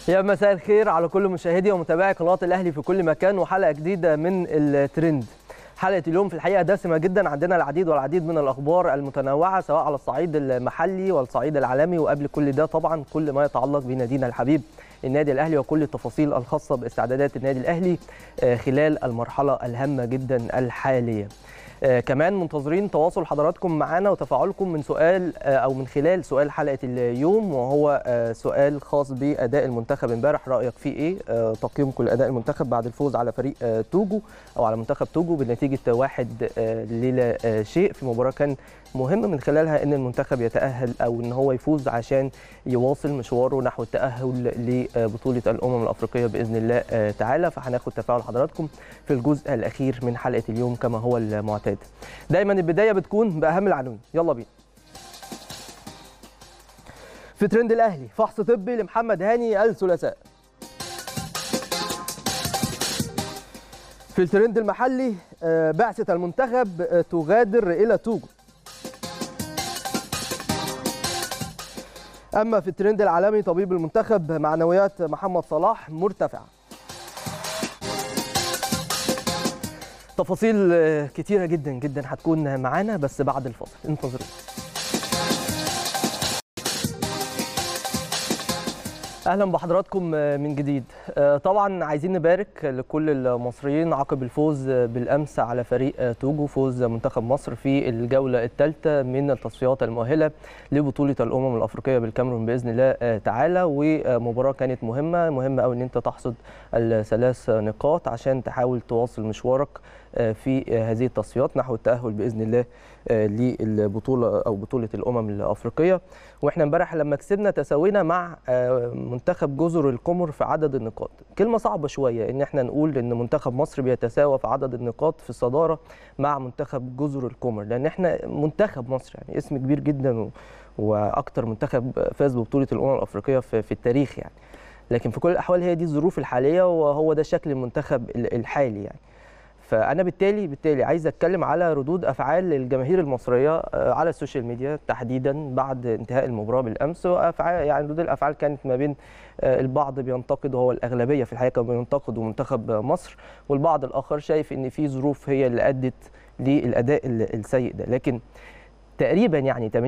يا مساء الخير على كل مشاهدي ومتابعي قناه الاهلي في كل مكان وحلقه جديده من الترند حلقه اليوم في الحقيقه دسمه جدا عندنا العديد والعديد من الاخبار المتنوعه سواء على الصعيد المحلي والصعيد العالمي وقبل كل ده طبعا كل ما يتعلق بنادينا الحبيب النادي الاهلي وكل التفاصيل الخاصه باستعدادات النادي الاهلي خلال المرحله الهامه جدا الحاليه آه كمان منتظرين تواصل حضراتكم معنا وتفاعلكم من سؤال آه او من خلال سؤال حلقه اليوم وهو آه سؤال خاص باداء المنتخب امبارح رايك فيه ايه تقييمكم لاداء المنتخب بعد الفوز على فريق توجو او على منتخب توجو بنتيجه واحد للا شيء في مباراه كان مهم من خلالها ان المنتخب يتاهل او ان هو يفوز عشان يواصل مشواره نحو التاهل لبطوله الامم الافريقيه باذن الله تعالى فهناخد تفاعل حضراتكم في الجزء الاخير من حلقه اليوم كما هو المعتاد دايما البدايه بتكون باهم العناوين يلا بينا في ترند الاهلي فحص طبي لمحمد هاني الثلاثاء في الترند المحلي بعثه المنتخب تغادر الى توجو اما في الترند العالمي طبيب المنتخب معنويات محمد صلاح مرتفعه تفاصيل كتيرة جدا جدا هتكون معانا بس بعد الفاصل انتظرونا اهلا بحضراتكم من جديد طبعا عايزين نبارك لكل المصريين عقب الفوز بالامس على فريق توجو فوز منتخب مصر في الجوله الثالثه من التصفيات المؤهله لبطوله الامم الافريقيه بالكاميرون باذن الله تعالى ومباراه كانت مهمه مهمه قوي ان انت تحصد الثلاث نقاط عشان تحاول تواصل مشوارك في هذه التصفيات نحو التاهل باذن الله للبطوله او بطوله الامم الافريقيه واحنا امبارح لما كسبنا تساوينا مع منتخب جزر القمر في عدد النقاط كلمه صعبه شويه ان احنا نقول ان منتخب مصر بيتساوى في عدد النقاط في الصداره مع منتخب جزر القمر لان احنا منتخب مصر يعني اسم كبير جدا واكتر منتخب فاز ببطوله الامم الافريقيه في التاريخ يعني لكن في كل الاحوال هي دي الظروف الحاليه وهو ده شكل المنتخب الحالي يعني فانا بالتالي بالتالي عايز اتكلم على ردود افعال الجماهير المصريه على السوشيال ميديا تحديدا بعد انتهاء المباراه بالامس وافعال يعني ردود الافعال كانت ما بين البعض بينتقد وهو الاغلبيه في الحقيقه بينتقدوا منتخب مصر والبعض الاخر شايف ان في ظروف هي اللي ادت للاداء السيء ده لكن تقريبا يعني 80%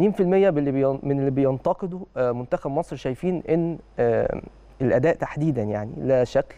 من اللي بينتقدوا منتخب مصر شايفين ان الاداء تحديدا يعني لا شكل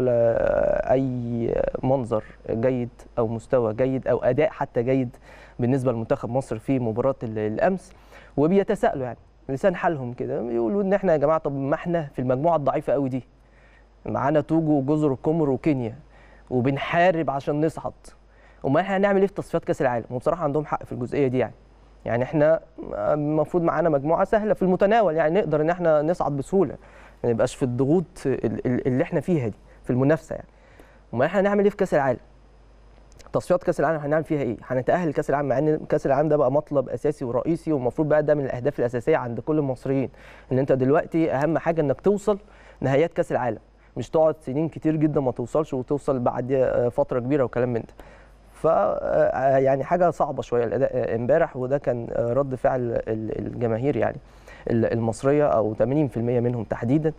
ولا اي منظر جيد او مستوى جيد او اداء حتى جيد بالنسبه لمنتخب مصر في مباراه الامس وبيتساءلوا يعني لسان حالهم كده بيقولوا ان احنا يا جماعه طب ما احنا في المجموعه الضعيفه قوي دي معانا توجو وجزر القمر وكينيا وبنحارب عشان نصعد امال احنا هنعمل ايه في تصفيات كاس العالم وبصراحه عندهم حق في الجزئيه دي يعني يعني احنا المفروض معانا مجموعه سهله في المتناول يعني نقدر ان احنا نصعد بسهوله ما نبقاش في الضغوط اللي احنا فيها دي في المنافسه يعني امال احنا هنعمل ايه في كاس العالم تصفيات كاس العالم هنعمل فيها ايه هنتاهل لكاس العالم مع ان كاس العالم ده بقى مطلب اساسي ورئيسي والمفروض بقى ده من الاهداف الاساسيه عند كل المصريين ان انت دلوقتي اهم حاجه انك توصل نهايات كاس العالم مش تقعد سنين كتير جدا ما توصلش وتوصل بعد فتره كبيره وكلام من ده ف يعني حاجه صعبه شويه الاداء امبارح وده كان رد فعل الجماهير يعني المصريه او 80% منهم تحديدا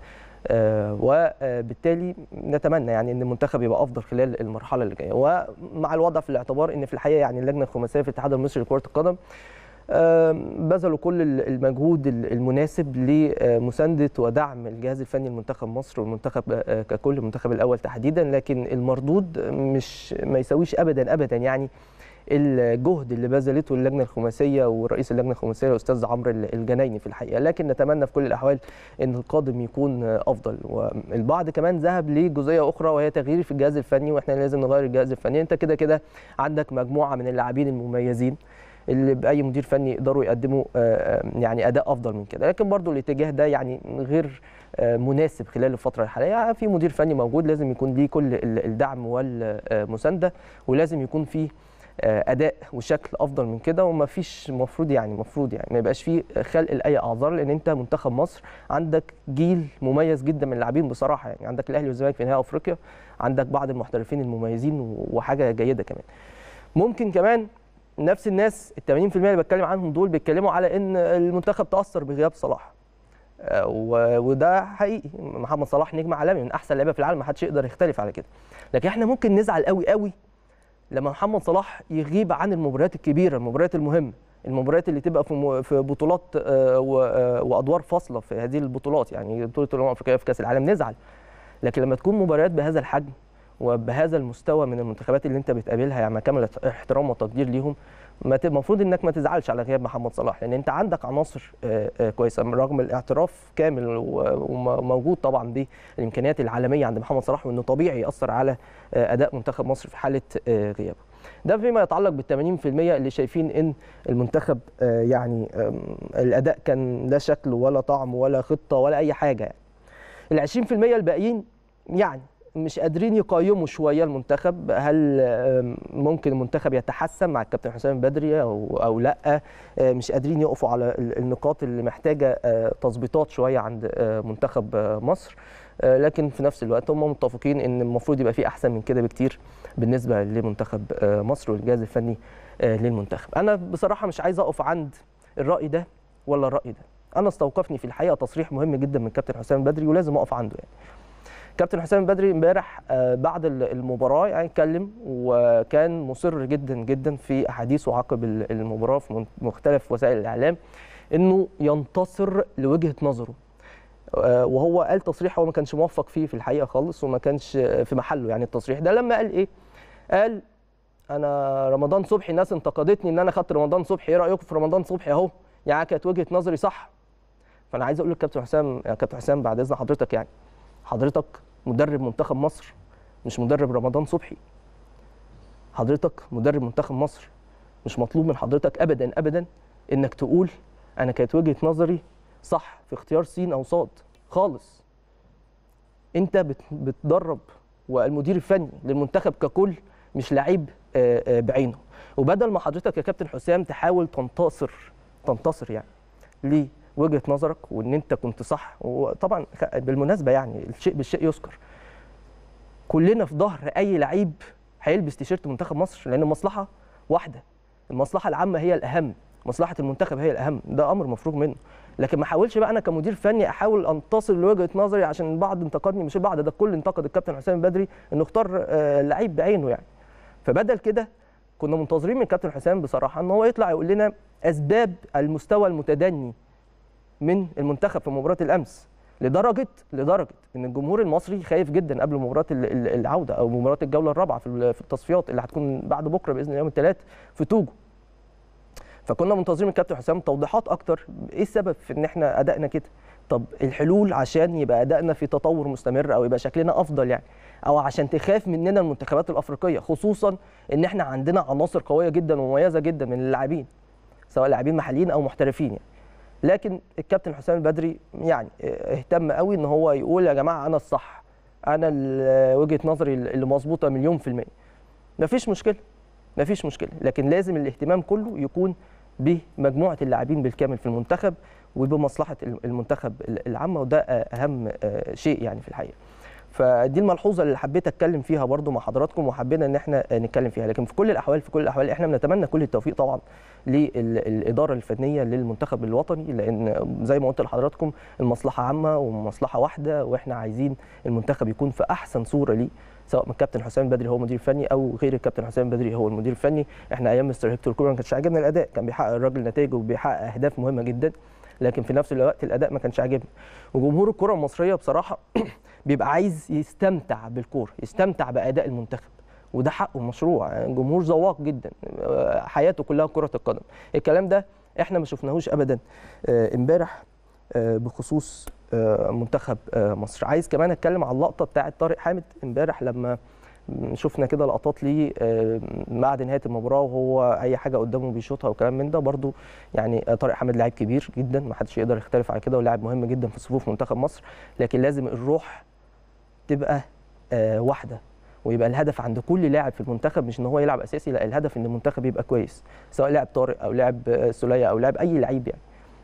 وبالتالي نتمنى يعني ان المنتخب يبقى افضل خلال المرحله اللي جايه ومع الوضع في الاعتبار ان في الحقيقه يعني اللجنه الخماسيه في الاتحاد المصري لكره القدم بذلوا كل المجهود المناسب لمسانده ودعم الجهاز الفني لمنتخب مصر والمنتخب ككل المنتخب الاول تحديدا لكن المردود مش ما يساويش ابدا ابدا يعني الجهد اللي بذلته اللجنه الخماسيه ورئيس اللجنه الخماسيه الاستاذ عمرو الجنايني في الحقيقه لكن نتمنى في كل الاحوال ان القادم يكون افضل والبعض كمان ذهب لجزئيه اخرى وهي تغيير في الجهاز الفني واحنا لازم نغير الجهاز الفني انت كده كده عندك مجموعه من اللاعبين المميزين اللي باي مدير فني يقدروا يقدموا يعني اداء افضل من كده لكن برضو الاتجاه ده يعني غير مناسب خلال الفتره الحاليه في مدير فني موجود لازم يكون ليه كل الدعم والمسانده ولازم يكون فيه اداء وشكل افضل من كده وما فيش المفروض يعني المفروض يعني ما يبقاش فيه خلق لاي اعذار لان انت منتخب مصر عندك جيل مميز جدا من اللاعبين بصراحه يعني عندك الاهلي والزمالك في نهائي افريقيا عندك بعض المحترفين المميزين وحاجه جيده كمان ممكن كمان نفس الناس ال 80% اللي بتكلم عنهم دول بيتكلموا على ان المنتخب تاثر بغياب صلاح آه، و- وده حقيقي محمد صلاح نجم عالمي من احسن لعيبه في العالم ما حدش يقدر يختلف على كده لكن احنا ممكن نزعل قوي قوي لما محمد صلاح يغيب عن المباريات الكبيره المباريات المهمه المباريات اللي تبقى في م- في بطولات آه، و- آه، وادوار فاصله في هذه البطولات يعني بطوله الامم الافريقيه في كاس العالم نزعل لكن لما تكون مباريات بهذا الحجم وبهذا المستوى من المنتخبات اللي انت بتقابلها يعني مع كامل احترام وتقدير ليهم ما ت- المفروض انك ما تزعلش على غياب محمد صلاح لان انت عندك عناصر آه، آه، كويسه رغم الاعتراف كامل و- وموجود طبعا بالامكانيات العالميه عند محمد صلاح وانه طبيعي ياثر على آه، اداء منتخب مصر في حاله آه، غيابه. ده فيما يتعلق بال 80% اللي شايفين ان المنتخب آه، يعني آم، الاداء كان لا شكل ولا طعم ولا خطه ولا اي حاجه يعني. ال 20% الباقيين يعني مش قادرين يقيموا شويه المنتخب هل آم، ممكن المنتخب يتحسن مع الكابتن حسام بدري او او لا آه، مش قادرين يقفوا على ال- النقاط اللي محتاجه آه، تظبيطات شويه عند آه، منتخب آه، مصر آه، لكن في نفس الوقت هم متفقين ان المفروض يبقى في احسن من كده بكتير بالنسبه لمنتخب آه، مصر والجهاز الفني آه، للمنتخب انا بصراحه مش عايز اقف عند الراي ده ولا الراي ده انا استوقفني في الحقيقه تصريح مهم جدا من كابتن حسام بدري ولازم اقف عنده يعني كابتن حسام بدري امبارح آه، بعد ال- المباراه يعني اتكلم وكان مصر جدا جدا في احاديثه عقب ال- المباراه في من- مختلف وسائل الاعلام انه ينتصر لوجهه نظره آه، وهو قال تصريح هو ما كانش موفق فيه في الحقيقه خالص وما كانش آه، في محله يعني التصريح ده لما قال ايه قال انا رمضان صبحي الناس انتقدتني ان انا خدت رمضان صبحي ايه رايكم في رمضان صبحي اهو يعني كانت وجهه نظري صح فانا عايز اقول للكابتن حسام يا كابتن حسام بعد اذن حضرتك يعني حضرتك مدرب منتخب مصر مش مدرب رمضان صبحي حضرتك مدرب منتخب مصر مش مطلوب من حضرتك ابدا ابدا انك تقول انا كانت وجهه نظري صح في اختيار سين او صاد خالص انت بت- بتدرب والمدير الفني للمنتخب ككل مش لعيب آه، آه، بعينه وبدل ما حضرتك يا كابتن حسام تحاول تنتصر تنتصر يعني لوجهه نظرك وان انت كنت صح وطبعا خ- بالمناسبه يعني الشيء بالشيء يذكر كلنا في ظهر اي لعيب هيلبس تيشيرت منتخب مصر لان المصلحه واحده المصلحه العامه هي الاهم مصلحه المنتخب هي الاهم ده امر مفروغ منه لكن ما احاولش بقى انا كمدير فني احاول انتصر لوجهه نظري عشان البعض انتقدني مش البعض ده الكل انتقد الكابتن حسام بدري انه اختار آه، لعيب بعينه يعني فبدل كده كنا منتظرين من الكابتن حسام بصراحه ان هو يطلع يقول لنا اسباب المستوى المتدني من المنتخب في مباراه الامس لدرجه لدرجه ان الجمهور المصري خايف جدا قبل مباراه ال- ال- العوده او مباراه الجوله الرابعه في ال- في التصفيات اللي هتكون بعد بكره باذن الله يوم الثلاث في توجو فكنا منتظرين من الكابتن حسام توضيحات اكتر ايه السبب في ان احنا ادائنا كده طب الحلول عشان يبقى ادائنا في تطور مستمر او يبقى شكلنا افضل يعني او عشان تخاف مننا المنتخبات الافريقيه خصوصا ان احنا عندنا عناصر قويه جدا ومميزه جدا من اللاعبين سواء لاعبين محليين او محترفين يعني لكن الكابتن حسام البدري يعني اهتم قوي ان هو يقول يا جماعه انا الصح انا ال- وجهه نظري اللي مظبوطه مليون في الميه مفيش مشكله مفيش مشكله لكن لازم الاهتمام كله يكون بمجموعه اللاعبين بالكامل في المنتخب وبمصلحه المنتخب العامه وده اهم شيء يعني في الحقيقه فدي الملحوظه اللي حبيت اتكلم فيها برضو مع حضراتكم وحبينا ان احنا نتكلم فيها لكن في كل الاحوال في كل الاحوال احنا بنتمنى كل التوفيق طبعا للاداره الفنيه للمنتخب الوطني لان زي ما قلت لحضراتكم المصلحه عامه ومصلحه واحده واحنا عايزين المنتخب يكون في احسن صوره ليه سواء من الكابتن حسام بدري هو مدير فني او غير الكابتن حسام بدري هو المدير الفني احنا ايام مستر هيكتور كوبر ما كانش عاجبنا الاداء كان بيحقق الراجل نتائج وبيحقق اهداف مهمه جدا لكن في نفس الوقت الاداء ما كانش عاجبنا وجمهور الكره المصريه بصراحه بيبقى عايز يستمتع بالكوره يستمتع باداء المنتخب وده حقه مشروع يعني جمهور ذواق جدا حياته كلها كره القدم الكلام ده احنا ما شفناهوش ابدا امبارح بخصوص منتخب مصر عايز كمان اتكلم على اللقطه بتاعه طارق حامد امبارح لما شفنا كده لقطات ليه بعد نهايه المباراه وهو اي حاجه قدامه بيشوطها وكلام من ده برده يعني طارق حامد لاعب كبير جدا ما حدش يقدر يختلف على كده ولاعب مهم جدا في صفوف منتخب مصر لكن لازم الروح تبقى واحده ويبقى الهدف عند كل لاعب في المنتخب مش ان هو يلعب اساسي لا الهدف ان المنتخب يبقى كويس سواء لاعب طارق او لاعب سوليه او لاعب اي لعيب يعني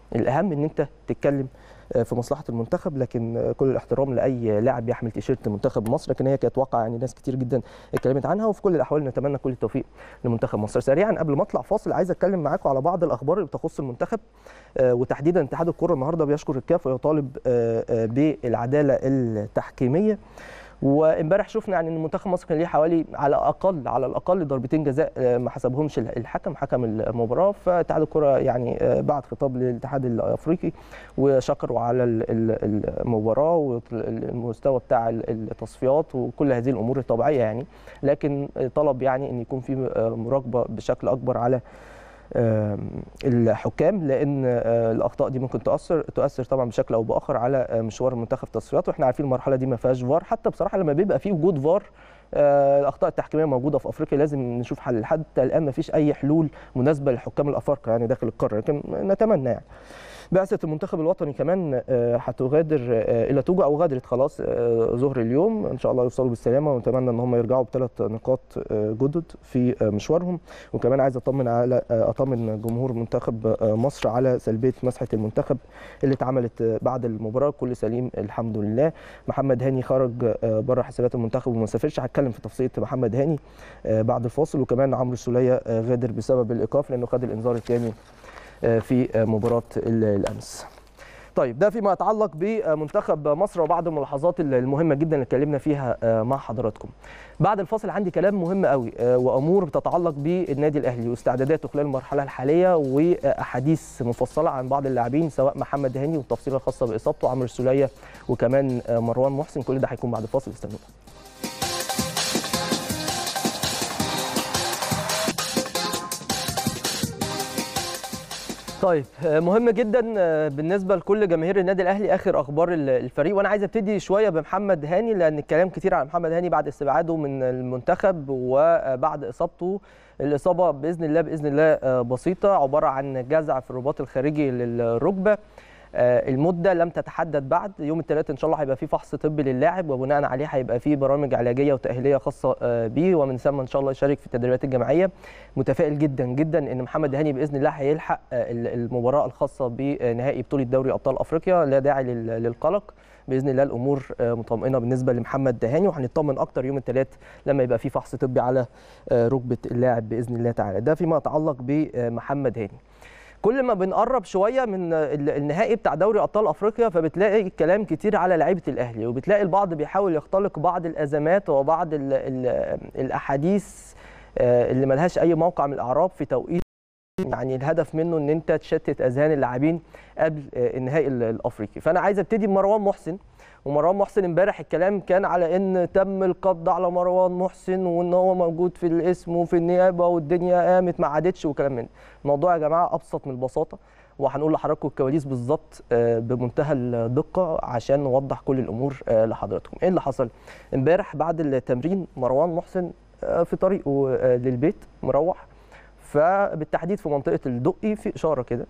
الاهم ان انت تتكلم في مصلحه المنتخب لكن كل الاحترام لاي لاعب يحمل تيشيرت منتخب مصر لكن هي كانت واقعه يعني ناس كتير جدا اتكلمت عنها وفي كل الاحوال نتمنى كل التوفيق لمنتخب مصر سريعا قبل ما اطلع فاصل عايز اتكلم معاكم على بعض الاخبار اللي بتخص المنتخب وتحديدا اتحاد الكره النهارده بيشكر الكاف ويطالب بالعداله التحكيميه وامبارح شفنا يعني ان منتخب مصر كان ليه حوالي على الاقل على الاقل ضربتين جزاء ما حسبهمش الحكم حكم المباراه فاتحاد الكره يعني بعت خطاب للاتحاد الافريقي وشكروا على المباراه والمستوى بتاع التصفيات وكل هذه الامور الطبيعيه يعني لكن طلب يعني ان يكون في مراقبه بشكل اكبر على الحكام لان الاخطاء دي ممكن تاثر تؤثر طبعا بشكل او باخر على مشوار المنتخب تصفيات واحنا عارفين المرحله دي ما فيهاش فار حتى بصراحه لما بيبقى فيه وجود فار الاخطاء التحكيميه موجوده في افريقيا لازم نشوف حل حتى الان ما فيش اي حلول مناسبه للحكام الافارقه يعني داخل القاره لكن نتمنى يعني بعثه المنتخب الوطني كمان هتغادر الى توجو او غادرت خلاص ظهر اليوم ان شاء الله يوصلوا بالسلامه ونتمنى ان هم يرجعوا بثلاث نقاط جدد في مشوارهم وكمان عايز اطمن على اطمن جمهور منتخب مصر على سلبيه مسحه المنتخب اللي اتعملت بعد المباراه كل سليم الحمد لله محمد هاني خرج بره حسابات المنتخب وما سافرش هتكلم في تفصيله محمد هاني بعد الفاصل وكمان عمرو السوليه غادر بسبب الايقاف لانه خد الانذار الثاني في مباراه الامس. طيب ده فيما يتعلق بمنتخب مصر وبعض الملاحظات المهمه جدا اللي اتكلمنا فيها مع حضراتكم. بعد الفاصل عندي كلام مهم قوي وامور بتتعلق بالنادي الاهلي واستعداداته خلال المرحله الحاليه واحاديث مفصله عن بعض اللاعبين سواء محمد هاني والتفصيله الخاصه باصابته عمرو السوليه وكمان مروان محسن كل ده هيكون بعد الفاصل استنونا. طيب مهم جدا بالنسبه لكل جماهير النادي الاهلي اخر اخبار الفريق وانا عايز ابتدي شويه بمحمد هاني لان الكلام كتير عن محمد هاني بعد استبعاده من المنتخب وبعد اصابته الاصابه باذن الله باذن الله بسيطه عباره عن جزع في الرباط الخارجي للركبه المده لم تتحدد بعد يوم الثلاثاء ان شاء الله هيبقى في فحص طبي للاعب وبناء عليه هيبقى في برامج علاجيه وتاهيليه خاصه بيه ومن ثم ان شاء الله يشارك في التدريبات الجماعيه متفائل جدا جدا ان محمد هاني باذن الله هيلحق المباراه الخاصه بنهائي بطوله دوري ابطال افريقيا لا داعي للقلق باذن الله الامور مطمئنه بالنسبه لمحمد هاني وهنطمن اكتر يوم الثلاث لما يبقى في فحص طبي على ركبه اللاعب باذن الله تعالى ده فيما يتعلق بمحمد هاني كل ما بنقرب شويه من النهائي بتاع دوري ابطال افريقيا فبتلاقي كلام كتير على لعيبه الاهلي وبتلاقي البعض بيحاول يختلق بعض الازمات وبعض ال ال الاحاديث اللي ملهاش اي موقع من الاعراب في توقيت يعني الهدف منه ان انت تشتت اذهان اللاعبين قبل النهائي الافريقي فانا عايز ابتدي بمروان محسن ومروان محسن امبارح الكلام كان على ان تم القبض على مروان محسن وان هو موجود في الاسم وفي النيابه والدنيا قامت ما عادتش وكلام من الموضوع يا جماعه ابسط من البساطه وهنقول لحضراتكم الكواليس بالظبط بمنتهى الدقه عشان نوضح كل الامور لحضراتكم ايه اللي حصل امبارح بعد التمرين مروان محسن في طريقه للبيت مروح فبالتحديد في منطقه الدقي في اشاره كده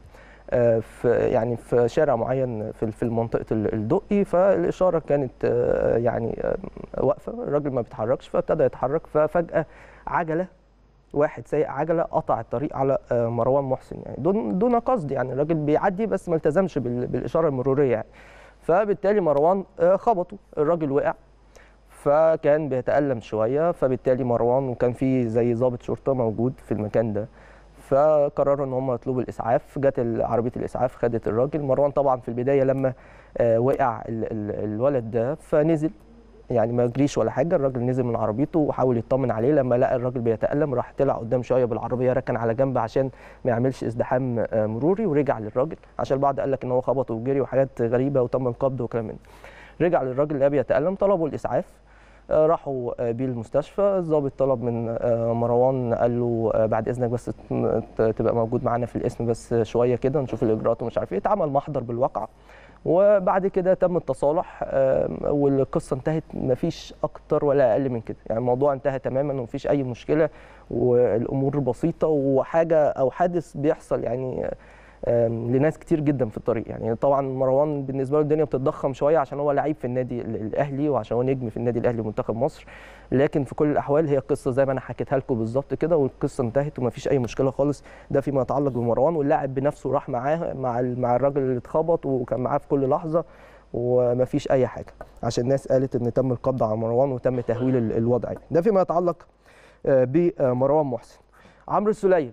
في يعني في شارع معين في في منطقه الدقي فالاشاره كانت يعني واقفه الراجل ما بيتحركش فابتدى يتحرك ففجاه عجله واحد سايق عجله قطع الطريق على مروان محسن يعني دون دون قصد يعني الراجل بيعدي بس ما التزمش بالاشاره المروريه يعني فبالتالي مروان خبطه الراجل وقع فكان بيتألم شويه فبالتالي مروان وكان في زي ضابط شرطه موجود في المكان ده فقرروا ان هم يطلبوا الاسعاف جت عربيه الاسعاف خدت الراجل مروان طبعا في البدايه لما وقع الولد ده فنزل يعني ما جريش ولا حاجه الراجل نزل من عربيته وحاول يطمن عليه لما لقى الراجل بيتالم راح طلع قدام شويه بالعربيه ركن على جنب عشان ما يعملش ازدحام مروري ورجع للراجل عشان البعض قال لك ان هو خبطه وجري وحاجات غريبه وتم القبض وكلام من رجع للراجل اللي بيتالم طلبوا الاسعاف راحوا بيه المستشفى الضابط طلب من مروان قال له بعد اذنك بس تبقى موجود معانا في الاسم بس شويه كده نشوف الاجراءات ومش عارف ايه اتعمل محضر بالواقعه وبعد كده تم التصالح والقصه انتهت مفيش اكتر ولا اقل من كده يعني الموضوع انتهى تماما ومفيش اي مشكله والامور بسيطه وحاجه او حادث بيحصل يعني لناس كتير جدا في الطريق يعني طبعا مروان بالنسبه له الدنيا بتتضخم شويه عشان هو لعيب في النادي الاهلي وعشان هو نجم في النادي الاهلي ومنتخب مصر لكن في كل الاحوال هي قصه زي ما انا حكيتها لكم بالظبط كده والقصه انتهت وما فيش اي مشكله خالص ده فيما يتعلق بمروان واللاعب بنفسه راح معاه مع مع الراجل اللي اتخبط وكان معاه في كل لحظه وما فيش اي حاجه عشان الناس قالت ان تم القبض على مروان وتم تهويل الوضع ده فيما يتعلق بمروان محسن عمرو السوليه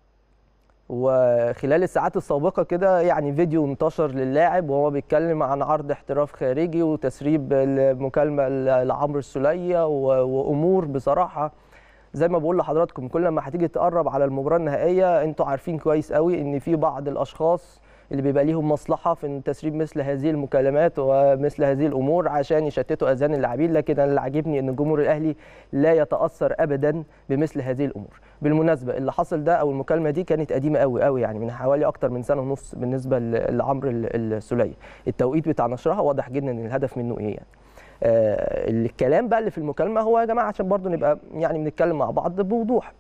وخلال الساعات السابقة كده يعني فيديو انتشر للاعب وهو بيتكلم عن عرض احتراف خارجي وتسريب المكالمة لعمرو السولية وأمور بصراحة زي ما بقول لحضراتكم كل ما هتيجي تقرب على المباراة النهائية انتوا عارفين كويس قوي ان في بعض الأشخاص اللي بيبقى ليهم مصلحه في تسريب مثل هذه المكالمات ومثل هذه الامور عشان يشتتوا اذهان اللاعبين لكن انا اللي عاجبني ان الجمهور الاهلي لا يتاثر ابدا بمثل هذه الامور بالمناسبه اللي حصل ده او المكالمه دي كانت قديمه قوي قوي يعني من حوالي اكتر من سنه ونص بالنسبه لعمرو السوليه التوقيت بتاع نشرها واضح جدا ان الهدف منه ايه يعني آه الكلام بقى اللي في المكالمه هو يا جماعه عشان برضو نبقى يعني بنتكلم مع بعض بوضوح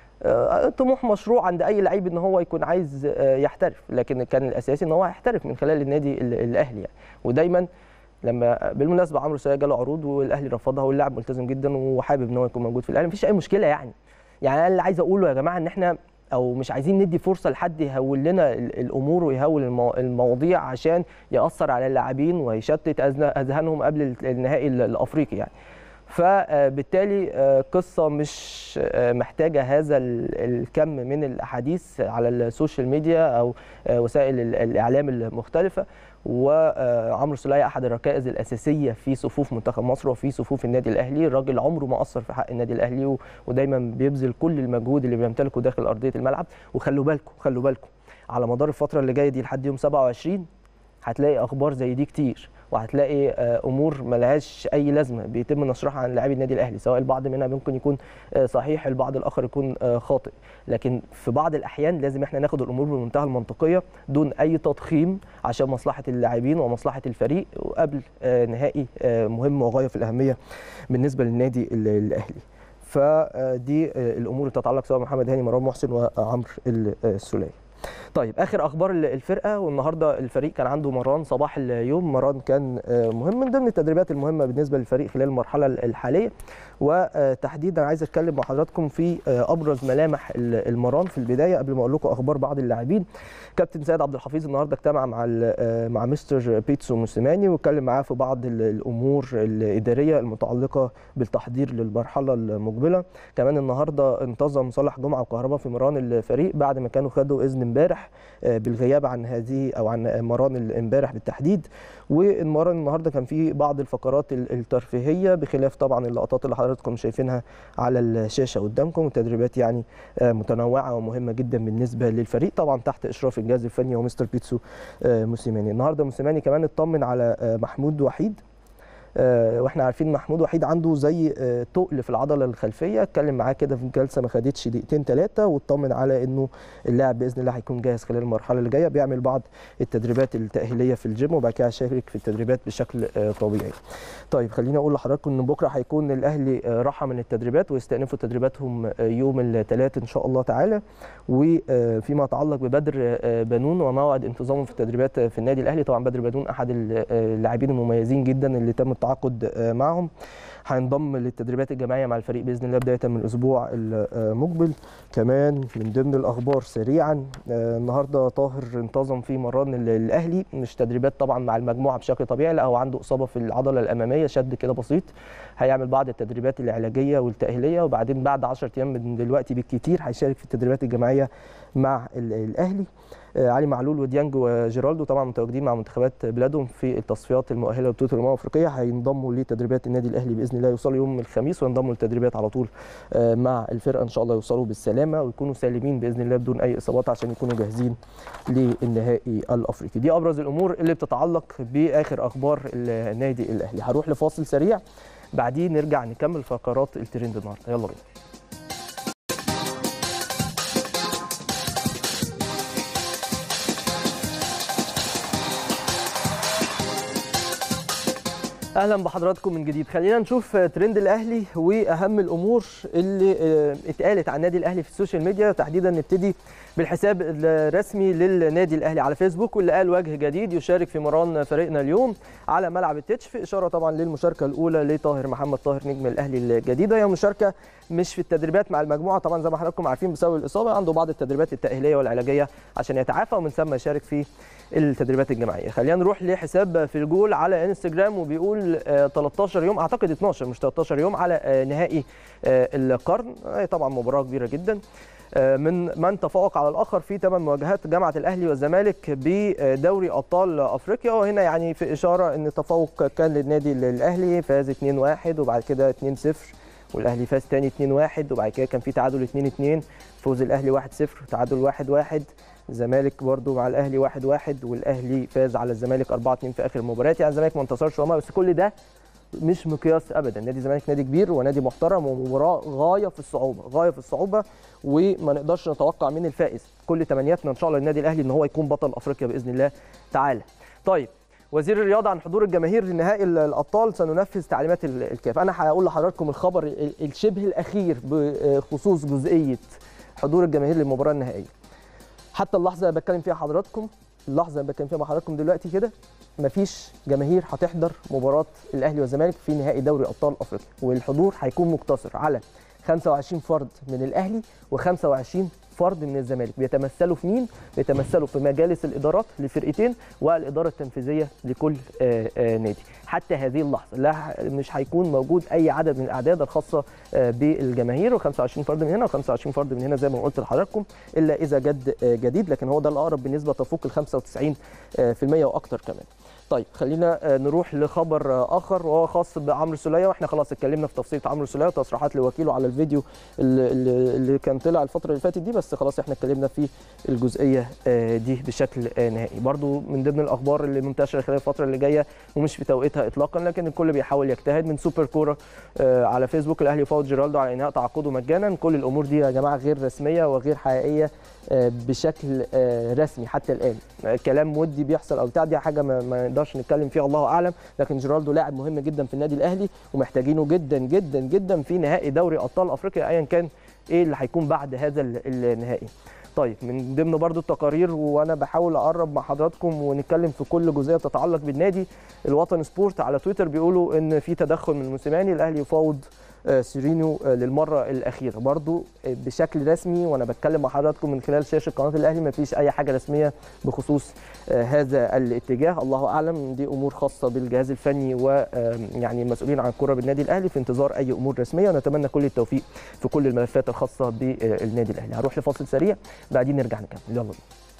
طموح مشروع عند اي لعيب ان هو يكون عايز يحترف لكن كان الاساسي ان هو يحترف من خلال النادي الاهلي يعني ودايما لما بالمناسبه عمرو سوليه جاله عروض والاهلي رفضها واللاعب ملتزم جدا وحابب ان هو يكون موجود في الاهلي مفيش اي مشكله يعني يعني انا اللي عايز اقوله يا جماعه ان احنا او مش عايزين ندي فرصه لحد يهول لنا الامور ويهول المواضيع عشان ياثر على اللاعبين ويشتت اذهانهم قبل النهائي الافريقي يعني فبالتالي قصة مش محتاجة هذا الكم من الأحاديث على السوشيال ميديا أو وسائل الإعلام المختلفة وعمرو سولية أحد الركائز الأساسية في صفوف منتخب مصر وفي صفوف النادي الأهلي الراجل عمره ما قصر في حق النادي الأهلي ودايما بيبذل كل المجهود اللي بيمتلكه داخل أرضية الملعب وخلوا بالكم خلوا بالكم على مدار الفترة اللي جاية دي لحد يوم 27 هتلاقي أخبار زي دي كتير وهتلاقي امور ملهاش اي لازمه بيتم نشرها عن لاعبي النادي الاهلي سواء البعض منها ممكن يكون صحيح البعض الاخر يكون خاطئ لكن في بعض الاحيان لازم احنا ناخد الامور بمنتهى المنطقيه دون اي تضخيم عشان مصلحه اللاعبين ومصلحه الفريق وقبل نهائي مهم وغايه في الاهميه بالنسبه للنادي الاهلي فدي الامور اللي تتعلق سواء محمد هاني مروان محسن وعمرو السوليه طيب اخر اخبار الفرقه والنهارده الفريق كان عنده مران صباح اليوم مران كان مهم من ضمن التدريبات المهمه بالنسبه للفريق خلال المرحله الحاليه وتحديدا عايز اتكلم مع حضراتكم في ابرز ملامح المران في البدايه قبل ما اقول لكم اخبار بعض اللاعبين كابتن سيد عبد الحفيظ النهارده اجتمع مع مع مستر بيتسو موسيماني واتكلم معاه في بعض الامور الاداريه المتعلقه بالتحضير للمرحله المقبله كمان النهارده انتظم صالح جمعه وكهرباء في مران الفريق بعد ما كانوا خدوا اذن امبارح بالغياب عن هذه او عن مران امبارح بالتحديد والمران النهارده كان في بعض الفقرات الترفيهيه بخلاف طبعا اللقطات اللي حضراتكم شايفينها على الشاشه قدامكم التدريبات يعني متنوعه ومهمه جدا بالنسبه للفريق طبعا تحت اشراف الجهاز الفني ومستر بيتسو موسيماني النهارده موسيماني كمان اطمن على محمود وحيد واحنا عارفين محمود وحيد عنده زي تقل في العضله الخلفيه اتكلم معاه كده في جلسه ما خدتش دقيقتين ثلاثه واطمن على انه اللاعب باذن الله هيكون جاهز خلال المرحله اللي جايه بيعمل بعض التدريبات التاهيليه في الجيم وبعد كده هيشارك في التدريبات بشكل طبيعي. طيب خليني اقول لحضراتكم ان بكره هيكون الاهلي راحه من التدريبات ويستأنفوا تدريباتهم يوم الثلاث ان شاء الله تعالى وفيما يتعلق ببدر بنون وموعد انتظامه في التدريبات في النادي الاهلي طبعا بدر بنون احد اللاعبين المميزين جدا اللي تم التعاقد معهم هينضم للتدريبات الجماعيه مع الفريق باذن الله بدايه من الاسبوع المقبل كمان من ضمن الاخبار سريعا النهارده طاهر انتظم في مران الاهلي مش تدريبات طبعا مع المجموعه بشكل طبيعي لا هو عنده اصابه في العضله الاماميه شد كده بسيط هيعمل بعض التدريبات العلاجيه والتاهيليه وبعدين بعد 10 ايام من دلوقتي بالكتير هيشارك في التدريبات الجماعيه مع الاهلي علي معلول وديانج وجيرالدو طبعا متواجدين مع منتخبات بلادهم في التصفيات المؤهله لبطوله الامم الافريقيه هينضموا لتدريبات النادي الاهلي باذن الله يوصلوا يوم الخميس وينضموا للتدريبات على طول مع الفرقه ان شاء الله يوصلوا بالسلامه ويكونوا سالمين باذن الله بدون اي اصابات عشان يكونوا جاهزين للنهائي الافريقي دي ابرز الامور اللي بتتعلق باخر اخبار النادي الاهلي هروح لفاصل سريع بعديه نرجع نكمل فقرات الترند النهارده يلا بينا اهلا بحضراتكم من جديد خلينا نشوف ترند الاهلي واهم الامور اللي اتقالت عن النادي الاهلي في السوشيال ميديا تحديدا نبتدي بالحساب الرسمي للنادي الاهلي على فيسبوك واللي قال وجه جديد يشارك في مران فريقنا اليوم على ملعب التتش في اشاره طبعا للمشاركه الاولى لطاهر محمد طاهر نجم الاهلي الجديده هي مشاركه مش في التدريبات مع المجموعه طبعا زي ما حضراتكم عارفين بسبب الاصابه عنده بعض التدريبات التاهيليه والعلاجيه عشان يتعافى ومن ثم يشارك في التدريبات الجماعيه خلينا نروح لحساب في الجول على انستجرام وبيقول 13 يوم اعتقد 12 مش 13 يوم على نهائي القرن طبعا مباراه كبيره جدا من من تفوق على الاخر في ثمان مواجهات جامعه الاهلي والزمالك بدوري ابطال افريقيا وهنا يعني في اشاره ان التفوق كان للنادي الاهلي فاز 2-1 وبعد كده 2-0 والاهلي فاز تاني 2-1 وبعد كده كان في تعادل 2-2 فوز الاهلي 1-0 تعادل 1-1 الزمالك برده مع الاهلي 1 1 والاهلي فاز على الزمالك 4 2 في اخر المباريات يعني الزمالك ما انتصرش وما بس كل ده مش مقياس ابدا نادي الزمالك نادي كبير ونادي محترم ومباراه غايه في الصعوبه غايه في الصعوبه وما نقدرش نتوقع مين الفائز كل تمنياتنا ان شاء الله للنادي الاهلي ان هو يكون بطل افريقيا باذن الله تعالى طيب وزير الرياضه عن حضور الجماهير لنهائي الابطال سننفذ تعليمات الكاف انا هقول لحضراتكم الخبر الشبه الاخير بخصوص جزئيه حضور الجماهير للمباراه النهائيه حتى اللحظه اللي بتكلم فيها حضراتكم اللحظه اللي بتكلم فيها مع حضراتكم دلوقتي كده مفيش جماهير هتحضر مباراه الاهلي والزمالك في نهائي دوري ابطال افريقيا والحضور هيكون مقتصر على 25 فرد من الاهلي و25 فرد من الزمالك بيتمثلوا في مين بيتمثلوا في مجالس الادارات للفرقتين والاداره التنفيذيه لكل آآ آآ نادي حتى هذه اللحظه لا مش هيكون موجود اي عدد من الاعداد الخاصه بالجماهير و25 فرد من هنا و25 فرد من هنا زي ما قلت لحضراتكم الا اذا جد جديد لكن هو ده الاقرب بنسبه تفوق ال 95% واكثر كمان طيب خلينا نروح لخبر اخر وهو خاص بعمرو سوليه واحنا خلاص اتكلمنا في تفصيله عمرو سوليه وتصريحات لوكيله على الفيديو اللي, اللي كان طلع الفتره اللي فاتت دي بس خلاص احنا اتكلمنا في الجزئيه دي بشكل نهائي برضو من ضمن الاخبار اللي منتشره خلال الفتره اللي جايه ومش في توقيتها اطلاقا لكن الكل بيحاول يجتهد من سوبر كوره على فيسبوك الاهلي يفاوض جيرالدو على انهاء تعاقده مجانا كل الامور دي يا جماعه غير رسميه وغير حقيقيه بشكل رسمي حتى الان كلام ودي بيحصل او بتاع دي حاجه ما نقدرش نتكلم فيها الله اعلم لكن جيرالدو لاعب مهم جدا في النادي الاهلي ومحتاجينه جدا جدا جدا في نهائي دوري ابطال افريقيا ايا كان ايه اللي هيكون بعد هذا النهائي طيب من ضمن برضو التقارير وانا بحاول اقرب مع حضراتكم ونتكلم في كل جزئيه تتعلق بالنادي الوطن سبورت على تويتر بيقولوا ان في تدخل من موسيماني الاهلي يفاوض سيرينيو للمره الاخيره برضو بشكل رسمي وانا بتكلم مع حضراتكم من خلال شاشه قناه الاهلي ما فيش اي حاجه رسميه بخصوص هذا الاتجاه الله اعلم دي امور خاصه بالجهاز الفني ويعني المسؤولين عن الكره بالنادي الاهلي في انتظار اي امور رسميه ونتمنى كل التوفيق في كل الملفات الخاصه بالنادي الاهلي هروح لفاصل سريع بعدين نرجع نكمل يلا بينا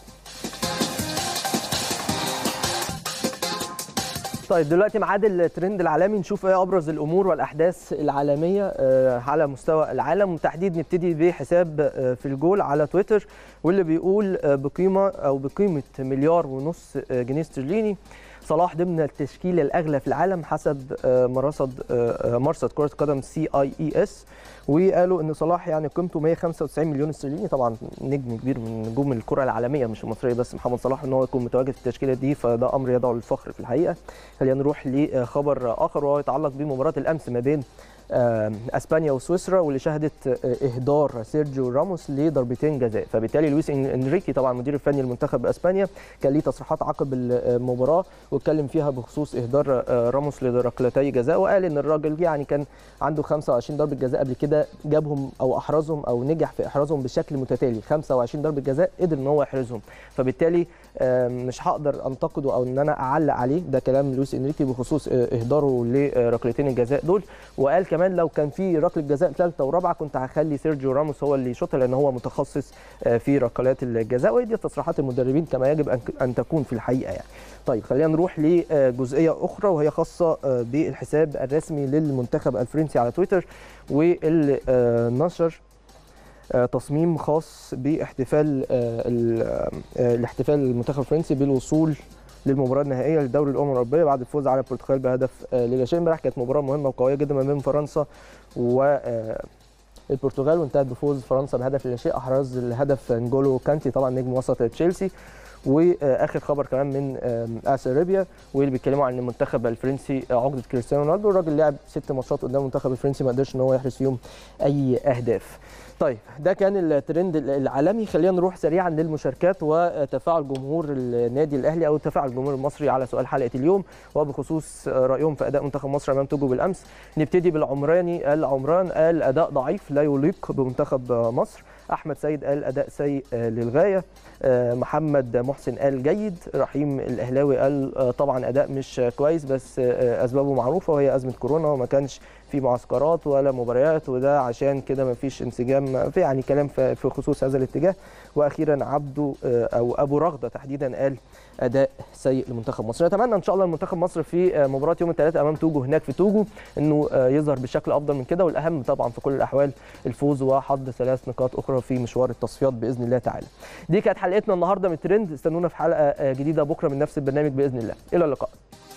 طيب دلوقتي ميعاد الترند العالمي نشوف ايه ابرز الامور والاحداث العالميه على مستوى العالم وتحديد نبتدي بحساب في الجول على تويتر واللي بيقول بقيمه او بقيمه مليار ونص جنيه استرليني صلاح ضمن التشكيله الاغلى في العالم حسب مرصد مرصد كره قدم سي اي اي اس وقالوا ان صلاح يعني قيمته 195 مليون استرليني طبعا نجم كبير من نجوم الكره العالميه مش المصريه بس محمد صلاح ان هو يكون متواجد في التشكيله دي فده امر يدعو للفخر في الحقيقه خلينا نروح لخبر اخر وهو يتعلق بمباراه الامس ما بين اسبانيا وسويسرا واللي شهدت اهدار سيرجيو راموس لضربتين جزاء فبالتالي لويس انريكي طبعا المدير الفني لمنتخب اسبانيا كان ليه تصريحات عقب المباراه واتكلم فيها بخصوص اهدار راموس لركلتي جزاء وقال ان الراجل يعني كان عنده 25 ضربه جزاء قبل كده جابهم او احرزهم او نجح في احرازهم بشكل متتالي 25 ضربه جزاء قدر ان هو يحرزهم فبالتالي مش هقدر انتقده او ان انا اعلق عليه ده كلام لويس انريكي بخصوص اهداره لركلتين الجزاء دول وقال كمان لو كان في ركله جزاء ثالثه ورابعه كنت هخلي سيرجيو راموس هو اللي يشوطها لان هو متخصص في ركلات الجزاء وهي دي تصريحات المدربين كما يجب ان تكون في الحقيقه يعني. طيب خلينا نروح لجزئيه اخرى وهي خاصه بالحساب الرسمي للمنتخب الفرنسي على تويتر واللي نشر تصميم خاص باحتفال الاحتفال المنتخب الفرنسي بالوصول للمباراه النهائيه لدوري الامم الاوروبيه بعد الفوز على البرتغال بهدف لا شيء امبارح كانت مباراه مهمه وقويه جدا ما بين فرنسا و البرتغال وانتهت بفوز فرنسا بهدف لا شيء احرز الهدف نجولو كانتي طبعا نجم وسط تشيلسي واخر خبر كمان من اس ارابيا واللي بيتكلموا عن المنتخب الفرنسي عقده كريستيانو رونالدو الراجل لعب ست ماتشات قدام المنتخب الفرنسي ما قدرش ان هو يحرز فيهم اي اهداف طيب ده كان الترند العالمي خلينا نروح سريعا للمشاركات وتفاعل جمهور النادي الاهلي او تفاعل الجمهور المصري على سؤال حلقه اليوم وبخصوص رايهم في اداء منتخب مصر امام توجو بالامس نبتدي بالعمراني العمران قال اداء ضعيف لا يليق بمنتخب مصر احمد سيد قال اداء سيء للغايه محمد محسن قال جيد رحيم الاهلاوي قال طبعا اداء مش كويس بس اسبابه معروفه وهي ازمه كورونا وما كانش في معسكرات ولا مباريات وده عشان كده ما فيش انسجام في يعني كلام في خصوص هذا الاتجاه واخيرا عبده او ابو رغده تحديدا قال اداء سيء لمنتخب مصر نتمنى ان شاء الله المنتخب مصر في مباراه يوم الثلاثاء امام توجو هناك في توجو انه يظهر بشكل افضل من كده والاهم طبعا في كل الاحوال الفوز وحظ ثلاث نقاط اخرى في مشوار التصفيات باذن الله تعالى دي كانت حلقتنا النهارده من ترند استنونا في حلقه جديده بكره من نفس البرنامج باذن الله الى اللقاء